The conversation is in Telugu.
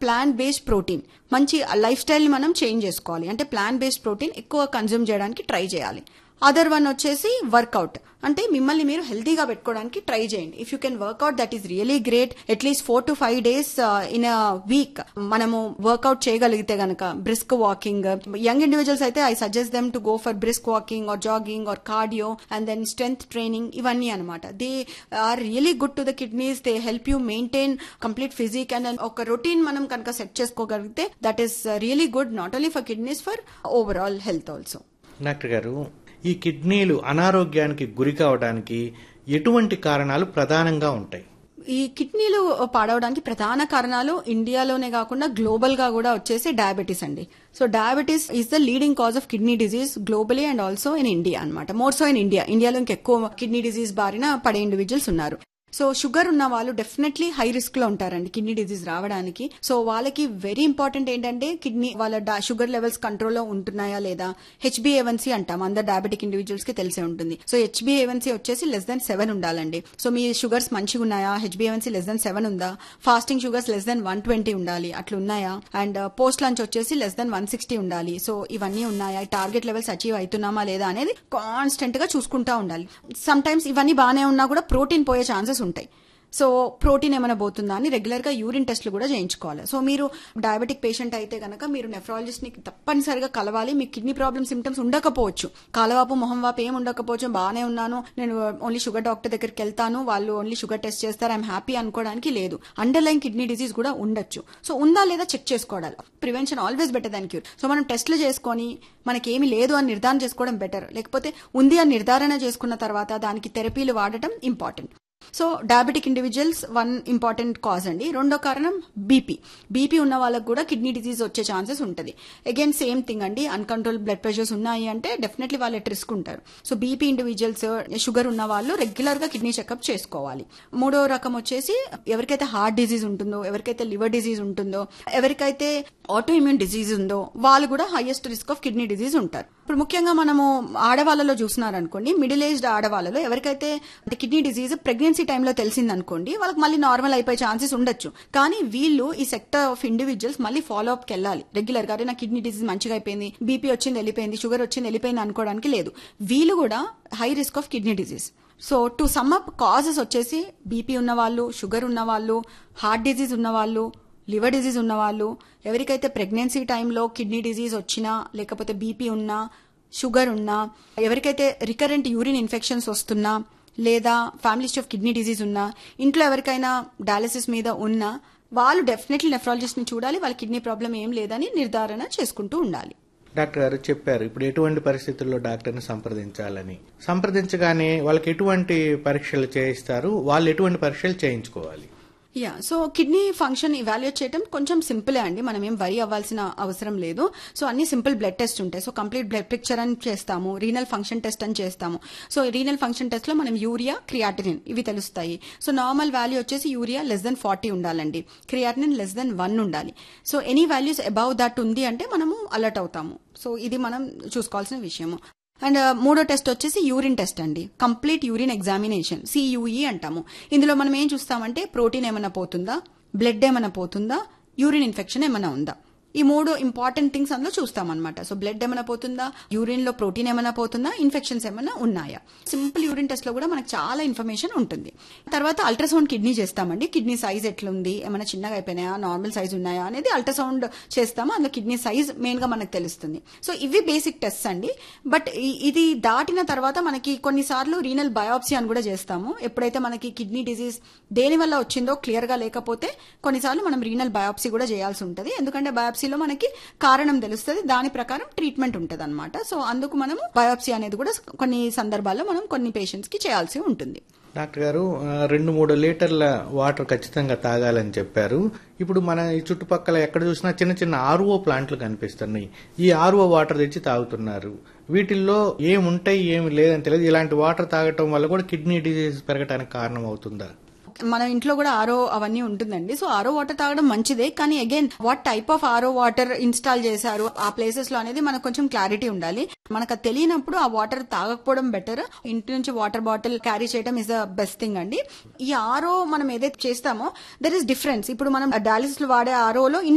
ప్లాంట్ బేస్డ్ ప్రోటీన్ మంచి లైఫ్ స్టైల్ మనం చేంజ్ చేసుకోవాలి అంటే ప్లాంట్ బేస్డ్ ప్రోటీన్ ఎక్కువ కన్జ్యూమ్ చేయడానికి ట్రై చేయాలి అదర్ వన్ వచ్చేసి వర్కౌట్ అంటే మిమ్మల్ని మీరు హెల్తీగా పెట్టుకోవడానికి ట్రై చేయండి if you can work out that is really great at least four to five days in a week మనము వర్కౌట్ చేయగలిగితే గనక బ్రిస్క్ వాకింగ్ యంగ్ ఇండివిజువల్స్ అయితే I suggest them to go for brisk walking or jogging or cardio and then strength training ఇవన్నీ అనమాట they are really good to the kidneys they help you maintain complete physique and ఒక రొటీన్ మనం కనుక సెట్ చేసుకోగలిగితే that is really good not only for kidneys for overall health also doctor గారు ఈ కిడ్నీలు అనారోగ్యానికి గురి కావడానికి ఎటువంటి కారణాలు ప్రధానంగా ఉంటాయి ఈ కిడ్నీలు పాడవడానికి ప్రధాన కారణాలు ఇండియాలోనే కాకుండా గ్లోబల్ గా కూడా వచ్చేసి డయాబెటీస్ అండి so diabetes is the leading cause of kidney disease globally and also in India అనమాట మోర్ సో ఇన్ ఇండియా ఇండియాలో ఇంకెక్కువ కిడ్నీ డిజీజ్ బారిన పడే ఇండివిజువల్స్ ఉన్నారు సో షుగర్ ఉన్న వాళ్ళు డెఫినెట్లీ హై రిస్క్ లో ఉంటారండి కిడ్నీ డిజీజ్ రావడానికి సో వాళ్ళకి వెరీ ఇంపార్టెంట్ ఏంటంటే కిడ్నీ వాళ్ళ షుగర్ లెవెల్స్ కంట్రోల్లో ఉంటున్నాయా లేదా హెచ్బిఏవన్సీ అంటాం అందరు డయాబెటిక్ ఇండివిజువల్స్ కి తెలిసే ఉంటుంది సో హెచ్బిఏవన్సీ వచ్చేసి లెస్ దెన్ సెవెన్ ఉండాలండి సో మీ షుగర్స్ మంచిగా ఉన్నాయా హెచ్బిఏవన్సీ లెస్ దెన్ సెవెన్ ఉందా fasting sugars less than one twenty ఉండాలి అట్లా ఉన్నాయా అండ్ పోస్ట్ లంచ్ వచ్చేసి లెస్ దెన్ వన్ సిక్స్టీ ఉండాలి సో ఇవన్నీ ఉన్నాయా టార్గెట్ లెవెల్స్ అచీవ్ అవుతున్నామా లేదా అనేది కాన్స్టెంట్ గా చూసుకుంటా ఉండాలి సమ్ టైమ్స్ ఇవన్నీ బాగానే ఉన్నా కూడా ప్రోటీన్ పోయే ఛాన్సెస్ ఉంటాయి సో ప్రోటీన్ ఏమైనా పోతుందా అని రెగ్యులర్ గా యూరిన్ టెస్ట్లు కూడా చేయించుకోవాలి సో మీరు డయాబెటిక్ పేషెంట్ అయితే కనుక మీరు నెఫ్రాలజిస్ట్ ని తప్పనిసరిగా కలవాలి మీ కిడ్నీ ప్రాబ్లమ్ సిమ్టమ్స్ ఉండకపోవచ్చు కాలవాపు మొహం వాపు ఏం ఉండకపోవచ్చు బాగానే ఉన్నాను నేను ఓన్లీ షుగర్ డాక్టర్ దగ్గరికి వెళ్తాను వాళ్ళు ఓన్లీ షుగర్ టెస్ట్ చేస్తారు ఐఎమ్ హ్యాపీ అనుకోవడానికి లేదు అండర్లైన్ కిడ్నీ డిజీజ్ కూడా ఉండొచ్చు సో ఉందా లేదా చెక్ చేసుకోవాలి prevention always better than cure so మనం టెస్ట్లు చేసుకొని మనకేమి లేదు అని నిర్ధారణ చేసుకోవడం బెటర్ లేకపోతే ఉంది అని నిర్ధారణ చేసుకున్న తర్వాత దానికి థెరపీలు వాడటం important so diabetic individuals one important cause అండి రెండో కారణం బీపీ బీపీ ఉన్న వాళ్ళకి కూడా కిడ్నీ డిజీజ్ వచ్చే ఛాన్సెస్ ఉంటుంది అగైన్ సేమ్ థింగ్ అండి అన్కంట్రోల్ బ్లడ్ ప్రెషర్స్ ఉన్నాయి అంటే డెఫినెట్లీ వాళ్ళు ఎట్ రిస్క్ ఉంటారు సో బీపీ ఇండివిజువల్స్ షుగర్ ఉన్న వాళ్ళు రెగ్యులర్ గా కిడ్నీ చెకప్ చేసుకోవాలి మూడో రకం వచ్చేసి ఎవరికైతే హార్ట్ డిజీజ్ ఉంటుందో ఎవరికైతే లివర్ డిజీజ్ ఉంటుందో ఎవరికైతే ఆటో ఇమ్యూన్ డిజీజ్ ఉందో వాళ్ళు కూడా highest risk of kidney disease ఉంటారు ఇప్పుడు ముఖ్యంగా మనము ఆడవాళ్ళలో చూస్తున్నారనుకోండి మిడిల్ ఏజ్డ్ ఆడవాళ్ళలో ఎవరికైతే అంటే కిడ్నీ డిజీజ్ ప్రెగ్నెన్సీ టైంలో తెలిసిందనుకోండి వాళ్ళకి మళ్ళీ నార్మల్ అయిపోయే ఛాన్సెస్ ఉండొచ్చు కానీ వీళ్ళు ఈ సెక్టర్ ఆఫ్ ఇండివిజువల్స్ మళ్ళీ ఫాలో అప్కి వెళ్ళాలి రెగ్యులర్ గా అరే నా కిడ్నీ డిజీజ్ మంచిగా అయిపోయింది బీపీ వచ్చింది వెళ్ళిపోయింది షుగర్ వచ్చింది వెళ్ళిపోయింది అనుకోవడానికి లేదు వీళ్ళు కూడా high risk of kidney disease so to sum up causes వచ్చేసి బీపీ ఉన్న వాళ్ళు షుగర్ ఉన్న వాళ్ళు హార్ట్ డిజీజ్ ఉన్న వాళ్ళు లివర్ డిజీజ్ ఉన్న వాళ్ళు ఎవరికైతే ప్రెగ్నెన్సీ టైంలో కిడ్నీ డిజీజ్ వచ్చినా లేకపోతే బీపీ ఉన్నా షుగర్ ఉన్నా ఎవరికైతే రికరెంట్ యూరిన్ ఇన్ఫెక్షన్స్ వస్తున్నా లేదా ఫ్యామిలీ ఆఫ్ కిడ్నీ డిజీజ్ ఉన్నా ఇంట్లో ఎవరికైనా డయాలసిస్ మీద ఉన్నా వాళ్ళు డెఫినెట్లీ నెఫ్రాలజిస్ట్ ని చూడాలి వాళ్ళ కిడ్నీ ప్రాబ్లం ఏం లేదని నిర్ధారణ చేసుకుంటూ ఉండాలి డాక్టర్ గారు చెప్పారు ఇప్పుడు ఎటువంటి పరిస్థితుల్లో డాక్టర్ని సంప్రదించాలని సంప్రదించగానే వాళ్ళకి ఎటువంటి పరీక్షలు చేయిస్తారు వాళ్ళు ఎటువంటి పరీక్షలు చేయించుకోవాలి yeah so kidney function evaluate చేయడం కొంచెం సింపులే అండి మనం ఏం వరి అవ్వాల్సిన అవసరం లేదు సో అన్ని సింపుల్ బ్లడ్ టెస్ట్ ఉంటాయి సో కంప్లీట్ బ్లడ్ పిక్చర్ అని చేస్తాము రీనల్ ఫంక్షన్ టెస్ట్ అని చేస్తాము సో రీనల్ ఫంక్షన్ టెస్ట్ లో మనం యూరియా క్రియాటినిన్ ఇవి తెలుస్తాయి సో నార్మల్ వాల్యూ వచ్చేసి యూరియా లెస్ దెన్ ఫార్టీ ఉండాలండి క్రియాటినిన్ లెస్ దెన్ వన్ ఉండాలి so any values above that ఉంది అంటే మనము అలర్ట్ అవుతాము సో ఇది మనం చూసుకోవాల్సిన విషయము అండ్ మూడో టెస్ట్ వచ్చేసి యూరిన్ టెస్ట్ అండి కంప్లీట్ యూరిన్ ఎగ్జామినేషన్ సియూఈ అంటాము ఇందులో మనం ఏం చూస్తామంటే ప్రోటీన్ ఏమైనా పోతుందా బ్లడ్ ఏమైనా పోతుందా యూరిన్ ఇన్ఫెక్షన్ ఏమైనా ఉందా ఈ మూడు ఇంపార్టెంట్ థింగ్స్ అందులో చూస్తామన్నమాట సో బ్లడ్ ఏమైనా పోతుందా యూరిన్ లో ప్రోటీన్ ఏమైనా పోతుందా ఇన్ఫెక్షన్స్ ఏమైనా ఉన్నాయా సింపుల్ యూరిన్ టెస్ట్ లో కూడా మనకు చాలా ఇన్ఫర్మేషన్ ఉంటుంది తర్వాత అల్ట్రాసౌండ్ కిడ్నీ చేస్తామండి కిడ్నీ సైజ్ ఎట్లుంది ఏమైనా చిన్నగా అయిపోయినాయా నార్మల్ సైజ్ ఉన్నాయా అనేది అల్ట్రాసౌండ్ చేస్తాము అందులో కిడ్నీ సైజ్ మెయిన్ గా మనకు తెలుస్తుంది సో ఇవి బేసిక్ టెస్ట్ అండి బట్ ఇది దాటిన తర్వాత మనకి కొన్నిసార్లు రీనల్ బయాప్సీ అని కూడా చేస్తాము ఎప్పుడైతే మనకి కిడ్నీ డిజీజ్ దేని వల్ల వచ్చిందో క్లియర్ గా లేకపోతే కొన్నిసార్లు మనం రీనల్ బయాప్సీ కూడా చేయాల్సి ఉంటుంది ఎందుకంటే బయాప్సీ బయాప్సీలో మనకి కారణం తెలుస్తుంది దాని ప్రకారం ట్రీట్మెంట్ ఉంటుంది అనమాట సో అందుకు మనము బయాప్సీ అనేది కూడా కొన్ని సందర్భాల్లో మనం కొన్ని పేషెంట్స్ కి చేయాల్సి ఉంటుంది డాక్టర్ గారు రెండు మూడు లీటర్ల వాటర్ ఖచ్చితంగా తాగాలని చెప్పారు ఇప్పుడు మన ఈ చుట్టుపక్కల ఎక్కడ చూసినా చిన్న చిన్న ఆర్ఓ ప్లాంట్లు కనిపిస్తున్నాయి ఈ ఆర్ఓ వాటర్ తెచ్చి తాగుతున్నారు వీటిల్లో ఏముంటాయి ఏమి లేదని తెలియదు ఇలాంటి వాటర్ తాగటం వల్ల కూడా కిడ్నీ డిజీజ్ పెరగడానికి కారణం అవుతుందా మన ఇంట్లో కూడా ఆరో అవన్నీ ఉంటుందండి సో ఆరో వాటర్ తాగడం మంచిదే కానీ again what type of RO water install చేశారు ఆ ప్లేసెస్ లో అనేది మనకు కొంచెం క్లారిటీ ఉండాలి మనకు అది తెలియనప్పుడు ఆ వాటర్ తాగకపోవడం బెటర్ ఇంటి నుంచి వాటర్ బాటిల్ క్యారీ చేయడం ఇస్ ద బెస్ట్ థింగ్ అండి ఈ ఆరో మనం ఏదైతే చేస్తామో దర్ ఇస్ డిఫరెన్స్ ఇప్పుడు మనం డయాలిసిస్ లో వాడే ఆరోలో